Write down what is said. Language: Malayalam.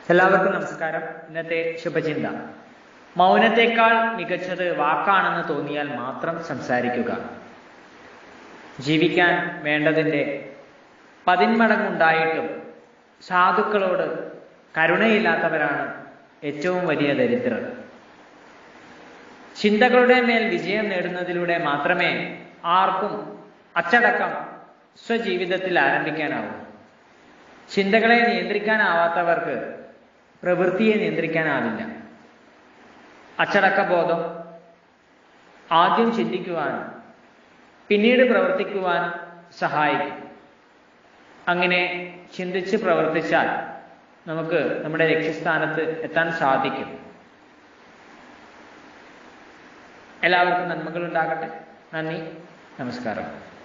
എല്ലാവർക്കും നമസ്കാരം ഇന്നത്തെ ശുഭചിന്ത മൗനത്തെക്കാൾ മികച്ചത് വാക്കാണെന്ന് തോന്നിയാൽ മാത്രം സംസാരിക്കുക ജീവിക്കാൻ വേണ്ടതിൻ്റെ പതിന്മടങ്ങുണ്ടായിട്ടും സാധുക്കളോട് കരുണയില്ലാത്തവരാണ് ഏറ്റവും വലിയ ദരിദ്രർ ചിന്തകളുടെ മേൽ വിജയം നേടുന്നതിലൂടെ മാത്രമേ ആർക്കും അച്ചടക്കം സ്വജീവിതത്തിൽ ആരംഭിക്കാനാവൂ ചിന്തകളെ നിയന്ത്രിക്കാനാവാത്തവർക്ക് പ്രവൃത്തിയെ നിയന്ത്രിക്കാനാവില്ല അച്ചടക്കബോധം ആദ്യം ചിന്തിക്കുവാനും പിന്നീട് പ്രവർത്തിക്കുവാനും സഹായിക്കും അങ്ങനെ ചിന്തിച്ച് പ്രവർത്തിച്ചാൽ നമുക്ക് നമ്മുടെ ലക്ഷ്യസ്ഥാനത്ത് എത്താൻ സാധിക്കും എല്ലാവർക്കും നന്മകൾ ഉണ്ടാകട്ടെ നന്ദി നമസ്കാരം